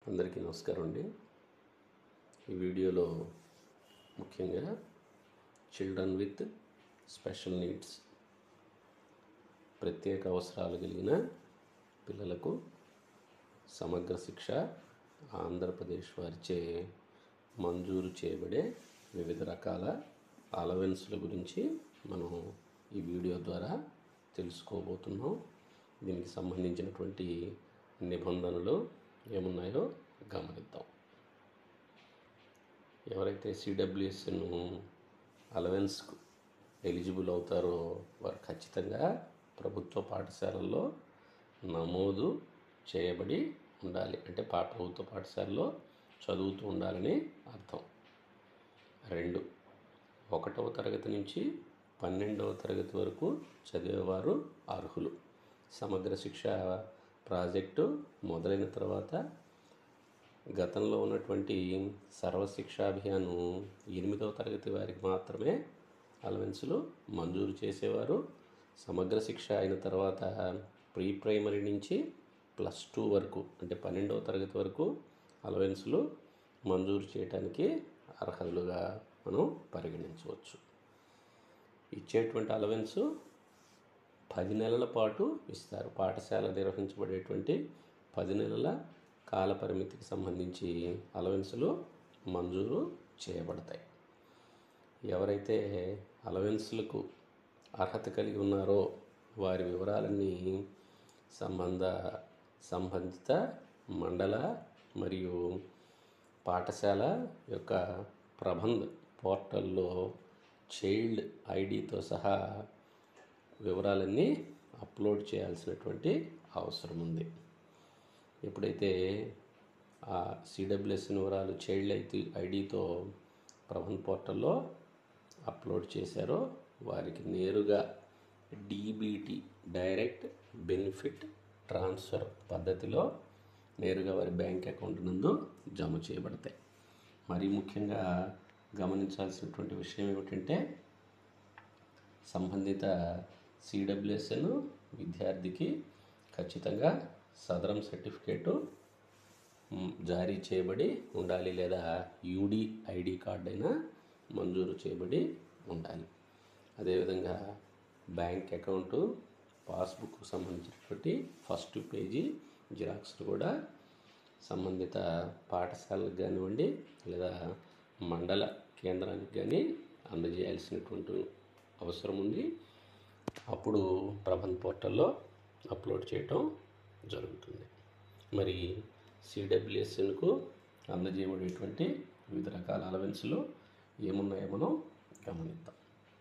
అందరికీ నమస్కారం అండి ఈ వీడియోలో ముఖ్యంగా చిల్డ్రన్ విత్ స్పెషల్ నీడ్స్ ప్రత్యేక అవసరాలు కలిగిన పిల్లలకు సమగ్ర శిక్ష ఆంధ్రప్రదేశ్ వారిచే మంజూరు చేయబడే వివిధ రకాల అలవెన్స్ల గురించి మనం ఈ వీడియో ద్వారా తెలుసుకోబోతున్నాం దీనికి సంబంధించినటువంటి నిబంధనలు ఏమున్నాయో గమనిద్దాం ఎవరైతే సిడబ్ల్యూఎస్ను అలవెన్స్కు ఎలిజిబుల్ అవుతారో వారు ఖచ్చితంగా ప్రభుత్వ పాఠశాలల్లో నమోదు చేయబడి ఉండాలి అంటే పా ప్రభుత్వ పాఠశాలలో చదువుతూ ఉండాలని అర్థం రెండు ఒకటవ తరగతి నుంచి పన్నెండవ తరగతి వరకు చదివేవారు అర్హులు సమగ్ర శిక్ష ప్రాజెక్టు మొదలైన తర్వాత గతంలో ఉన్నటువంటి సర్వశిక్షా అభియాను ఎనిమిదవ తరగతి వారికి మాత్రమే అలవెన్సులు మంజూరు చేసేవారు సమగ్ర శిక్ష అయిన తర్వాత ప్రీ ప్రైమరీ నుంచి ప్లస్ టూ వరకు అంటే పన్నెండవ తరగతి వరకు అలవెన్సులు మంజూరు చేయడానికి అర్హులుగా మనం పరిగణించవచ్చు ఇచ్చేటువంటి అలవెన్సు పది నెలల పాటు ఇస్తారు పాఠశాల నిర్వహించబడేటువంటి పది నెలల కాల పరిమితికి సంబంధించి అలవెన్సులు మంజూరు చేయబడతాయి ఎవరైతే అలవెన్సులకు అర్హత కలిగి ఉన్నారో వారి వివరాలన్నీ సంబంధ సంబంధిత మండల మరియు పాఠశాల యొక్క ప్రబంధ్ పోర్టల్లో చైల్డ్ ఐడితో సహా వివరాలన్నీ అప్లోడ్ చేయాల్సినటువంటి అవసరం ఉంది ఎప్పుడైతే ఆ సిడబ్ల్యూఎస్ వివరాలు చైల్డ్ ఐటీ ఐడితో ప్రబంధ్ పోర్టల్లో అప్లోడ్ చేశారో వారికి నేరుగా డీబీటీ డైరెక్ట్ బెనిఫిట్ ట్రాన్స్ఫర్ పద్ధతిలో నేరుగా వారి బ్యాంక్ అకౌంట్ నందు జమ చేయబడతాయి మరీ ముఖ్యంగా గమనించాల్సినటువంటి విషయం ఏమిటంటే సంబంధిత సిడబ్ల్యూఎస్ఎన్ విద్యార్థికి ఖచ్చితంగా సదరం సర్టిఫికేటు మ్, జారీ చేయబడి ఉండాలి లేదా యూడి ఐడి కార్డ్ అయినా మంజూరు చేయబడి ఉండాలి అదేవిధంగా బ్యాంక్ అకౌంటు పాస్బుక్ సంబంధించినటువంటి ఫస్ట్ పేజీ జిరాక్స్లు కూడా సంబంధిత పాఠశాలకు కానివ్వండి లేదా మండల కేంద్రానికి కానీ అందజేయాల్సినటువంటి అవసరం ఉంది అప్పుడు ప్రబంధ్ పోర్టల్లో అప్లోడ్ చేయటం జరుగుతుంది మరి సిడబ్ల్యూఎస్ఎన్కు అందజేయబడేటువంటి వివిధ రకాల అలవెన్స్లు ఏమున్నాయో మనం గమనిద్దాం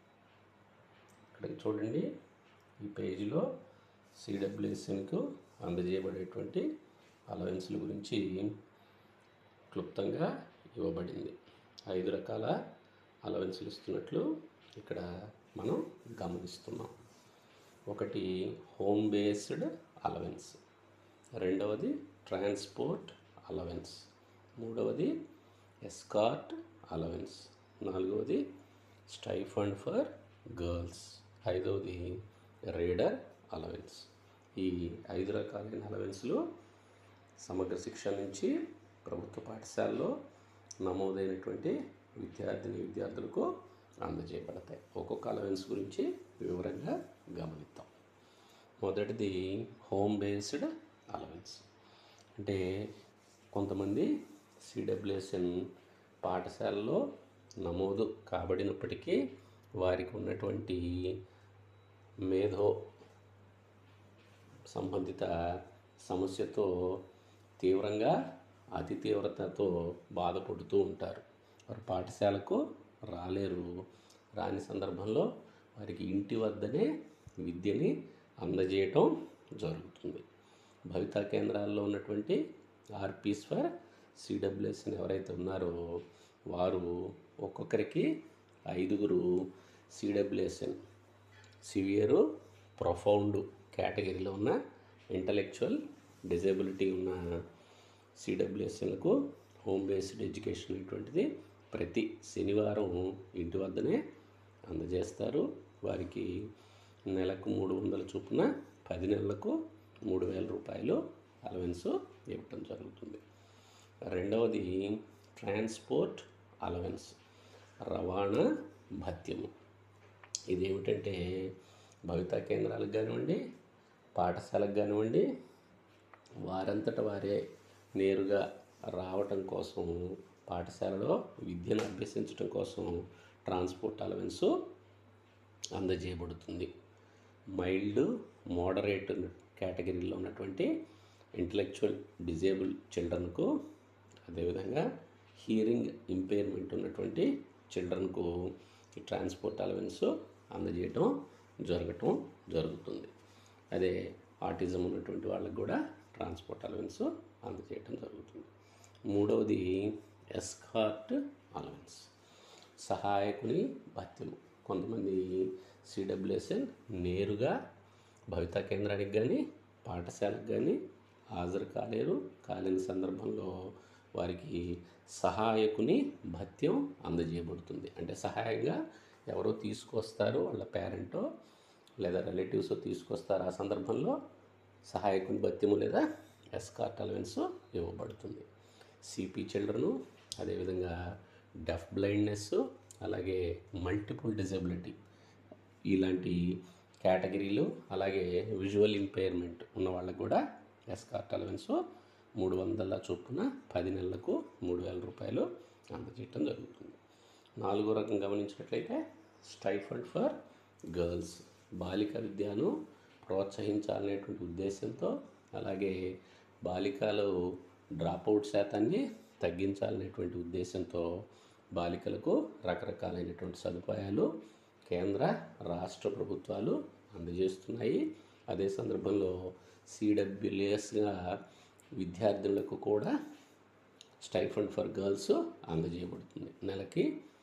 ఇక్కడ చూడండి ఈ పేజీలో సిడబ్ల్యూఎస్ఎన్కు అందజేయబడేటువంటి అలవెన్స్ల గురించి క్లుప్తంగా ఇవ్వబడింది ఐదు రకాల అలవెన్స్లు ఇస్తున్నట్లు ఇక్కడ మనం గమనిస్తున్నాం ఒకటి హోమ్ బేస్డ్ అలవెన్స్ రెండవది ట్రాన్స్పోర్ట్ అలవెన్స్ మూడవది ఎస్కార్ట్ అలవెన్స్ నాలుగవది స్టైఫండ్ ఫర్ గర్ల్స్ ఐదవది రీడర్ అలవెన్స్ ఈ ఐదు రకాలైన అలవెన్స్లు సమగ్ర శిక్ష నుంచి ప్రభుత్వ పాఠశాలలో నమోదైనటువంటి విద్యార్థిని విద్యార్థులకు అందజేయబడతాయి ఒక్కొక్క అలవెన్స్ గురించి వివరంగా గమనిద్దాం మొదటిది హోమ్ బేస్డ్ అలవెన్స్ అంటే కొంతమంది సిడబ్ల్యూఎస్ఎన్ పాఠశాలలో నమోదు కాబడినప్పటికీ వారికి ఉన్నటువంటి మేధో సంబంధిత సమస్యతో తీవ్రంగా అతి తీవ్రతతో బాధపడుతూ ఉంటారు వారు పాఠశాలకు రాలేరు రాని సందర్భంలో వారికి ఇంటి వద్దనే విద్యని అందజేయటం జరుగుతుంది భవితా కేంద్రాల్లో ఉన్నటువంటి ఆర్పీస్ ఫర్ సిడబ్ల్యూఎస్ని ఎవరైతే ఉన్నారో వారు ఒక్కొక్కరికి ఐదుగురు సిడబ్ల్యూఎస్ఎన్ సివియరు ప్రొఫౌండ్ కేటగిరీలో ఉన్న ఇంటలెక్చువల్ డిజేబిలిటీ ఉన్న సిడబ్ల్యూఎస్ఎన్లకు హోమ్ బేస్డ్ ఎడ్యుకేషన్ అనేటువంటిది ప్రతి శనివారం ఇంటి వద్దనే అందజేస్తారు వారికి నెలకు మూడు వందల చొప్పున పది నెలలకు మూడు వేల రూపాయలు అలవెన్స్ ఇవ్వటం జరుగుతుంది రెండవది ట్రాన్స్పోర్ట్ అలవెన్స్ రవాణా భత్యము ఇదేమిటంటే భవితా కేంద్రాలకు కానివ్వండి పాఠశాలకు కానివ్వండి వారంతట వారే నేరుగా రావటం కోసం పాఠశాలలో విద్యను అభ్యసించడం కోసం ట్రాన్స్పోర్ట్ అలవెన్స్ అందజేయబడుతుంది మైల్డ్ మోడరేట్ కేటగిరీలో ఉన్నటువంటి ఇంటలెక్చువల్ డిజేబుల్ చిల్డ్రన్కు అదేవిధంగా హియరింగ్ ఇంపైర్మెంట్ ఉన్నటువంటి చిల్డ్రన్కు ఈ ట్రాన్స్పోర్ట్ అలవెన్స్ అందజేయటం జరగటం జరుగుతుంది అదే ఆటిజం ఉన్నటువంటి వాళ్ళకి కూడా ట్రాన్స్పోర్ట్ అలవెన్స్ అందజేయటం జరుగుతుంది మూడవది ఎస్కార్ట్ అలవెన్స్ సహాయకుని భత్యము కొంతమంది సిడబ్ల్యూఎస్ఎన్ నేరుగా భవితా కేంద్రానికి కానీ పాఠశాలకు కానీ హాజరు కాలేరు కాలేని సందర్భంలో వారికి సహాయకుని భత్యం అందజేయబడుతుంది అంటే సహాయంగా ఎవరో తీసుకొస్తారు వాళ్ళ పేరెంటో లేదా రిలేటివ్స్ తీసుకొస్తారు ఆ సందర్భంలో సహాయకుని భత్యము లేదా ఎస్కార్ట్ అలవెన్స్ ఇవ్వబడుతుంది సిపి చిల్డ్రను అదేవిధంగా డెఫ్ బ్లైండ్నెస్ అలాగే మల్టిపుల్ డిజబిలిటీ ఇలాంటి కేటగిరీలు అలాగే విజువల్ ఇంపైర్మెంట్ ఉన్న వాళ్ళకు కూడా ఎస్కార్ట్ అలవెన్స్ మూడు వందల చొప్పున పది నెలలకు మూడు వేల రూపాయలు అందజేయటం జరుగుతుంది నాలుగో రకం గమనించినట్లయితే స్టైఫండ్ ఫర్ గర్ల్స్ బాలిక విద్యను ప్రోత్సహించాలనేటువంటి ఉద్దేశంతో అలాగే బాలికలు డ్రాప్అవుట్ శాతాన్ని తగ్గించాలనేటువంటి ఉద్దేశంతో బాలికలకు రకరకాలైనటువంటి సదుపాయాలు కేంద్ర రాష్ట్ర ప్రభుత్వాలు అందజేస్తున్నాయి అదే సందర్భంలో సిడబ్ల్యూఎస్గా విద్యార్థులకు కూడా స్టైఫండ్ ఫర్ గర్ల్స్ అందజేయబడుతుంది నెలకి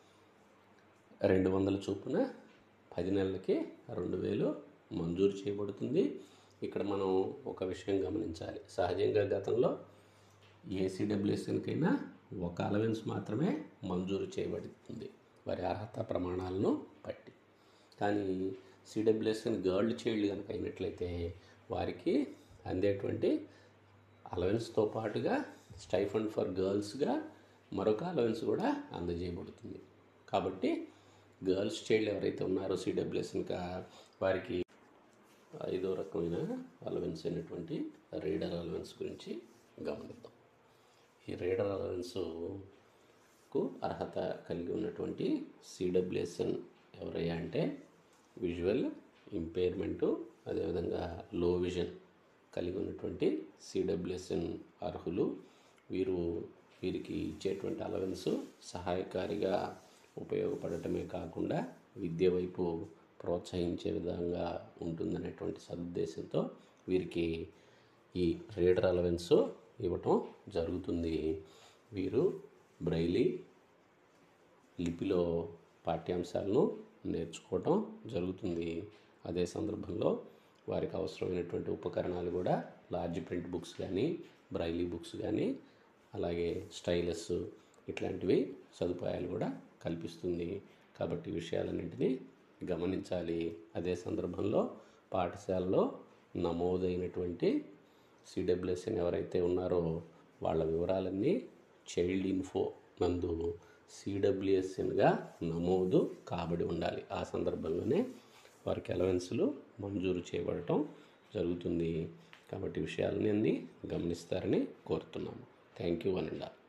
రెండు వందల చొప్పున పది నెలలకి రెండు వేలు మంజూరు చేయబడుతుంది ఇక్కడ మనం ఒక విషయం గమనించాలి సహజంగా గతంలో ఏసీడబ్ల్యూఎస్ఎన్కైనా ఒక అలవెన్స్ మాత్రమే మంజూరు చేయబడుతుంది వారి అర్హత ప్రమాణాలను బట్టి కానీ సిడబ్ల్యూఎస్ఎన్ గర్ల్ చైల్డ్ కనుక అయినట్లయితే వారికి అందేటువంటి అలవెన్స్తో పాటుగా స్టైఫండ్ ఫర్ గర్ల్స్గా మరొక అలవెన్స్ కూడా అందజేయబడుతుంది కాబట్టి గర్ల్స్ చైల్డ్ ఎవరైతే ఉన్నారో సిడబ్ల్యూఎస్ఎన్గా వారికి ఐదో రకమైన అలవెన్స్ అయినటువంటి రీడర్ అలవెన్స్ గురించి గమనిద్దాం ఈ రీడర్ అలవెన్స్కు అర్హత కలిగి ఉన్నటువంటి సిడబ్ల్యూఎస్ఎన్ ఎవరయ్యా అంటే విజువల్ ఇంపైర్మెంటు అదేవిధంగా లో విజన్ కలిగి ఉన్నటువంటి సిడబ్ల్యూఎస్ఎన్ అర్హులు వీరు వీరికి ఇచ్చేటువంటి అలవెన్స్ సహాయకారిగా ఉపయోగపడటమే కాకుండా విద్య వైపు ప్రోత్సహించే విధంగా ఉంటుందనేటువంటి సదుద్దేశంతో వీరికి ఈ రీడర్ అలవెన్స్ ఇవ్వటం జరుగుతుంది వీరు బ్రైలీ లిపిలో పాఠ్యాంశాలను నేర్చుకోవటం జరుగుతుంది అదే సందర్భంలో వారికి అవసరమైనటువంటి ఉపకరణాలు కూడా లార్జ్ ప్రింట్ బుక్స్ కానీ బ్రైలీ బుక్స్ కానీ అలాగే స్టైలస్ ఇట్లాంటివి సదుపాయాలు కూడా కల్పిస్తుంది కాబట్టి ఈ విషయాలన్నింటినీ గమనించాలి అదే సందర్భంలో పాఠశాలలో నమోదైనటువంటి సిడబ్ల్యూఎస్ఎన్ ఎవరైతే ఉన్నారో వాళ్ళ వివరాలన్నీ చైల్డ్ ఇన్ఫో నందు సిడబ్ల్యూఎస్ఎన్గా నమోదు కాబడి ఉండాలి ఆ సందర్భంలోనే వారికి అలవెన్సులు మంజూరు చేయబడటం జరుగుతుంది కాబట్టి ఈ విషయాలని అన్ని గమనిస్తారని కోరుతున్నాము thank you one and all